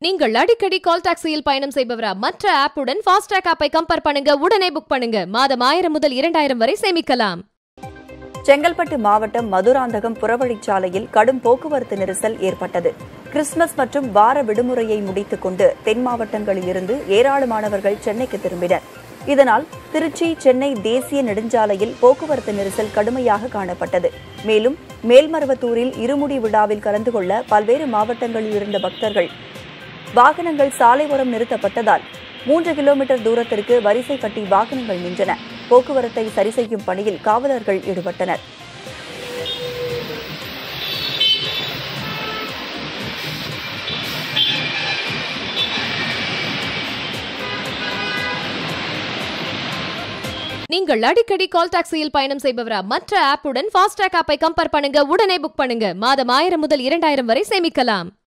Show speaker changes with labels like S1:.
S1: நீங்கள் அடிக்கடி கால் டாக்ஸியில் பயணம் செய்பவரா மற்ற ஆப்புடன் ஃபாஸ்டாக் ஆப்பை கம்பேர் பண்ணுங்க உடனே புக் பண்ணுங்க மாதம் ஆயிரம் முதல் இரண்டாயிரம் வரை சேமிக்கலாம்
S2: செங்கல்பட்டு மாவட்டம் மதுராந்தகம் புறவழிச்சாலையில் கடும் போக்குவரத்து நெரிசல் ஏற்பட்டது கிறிஸ்துமஸ் மற்றும் வார விடுமுறையை முடித்துக் கொண்டு தென் மாவட்டங்களில் இருந்து ஏராளமானவர்கள் சென்னைக்கு திரும்பினர் இதனால் திருச்சி சென்னை தேசிய நெடுஞ்சாலையில் போக்குவரத்து நெரிசல் கடுமையாக காணப்பட்டது மேலும் மேல்மருவத்தூரில் இருமுடி விழாவில் கலந்து கொள்ள பல்வேறு மாவட்டங்களில் இருந்த பக்தர்கள் வாகனங்கள் சாலை ஓரம் நிறுத்தப்பட்டதால் மூன்று கிலோமீட்டர் தூரத்திற்கு வரிசை கட்டி வாகனங்கள் நின்றன போக்குவரத்தை சரி செய்யும் பணியில் காவலர்கள் ஈடுபட்டனர்
S1: நீங்கள் அடிக்கடி கால் டாக்ஸியில் பயணம் செய்பவரா மற்ற ஆப்புடன் ஃபாஸ்டாக் ஆப்பை கம்பேர் பண்ணுங்க உடனே புக் பண்ணுங்க மாதம் ஆயிரம் முதல் இரண்டாயிரம் வரை சேமிக்கலாம்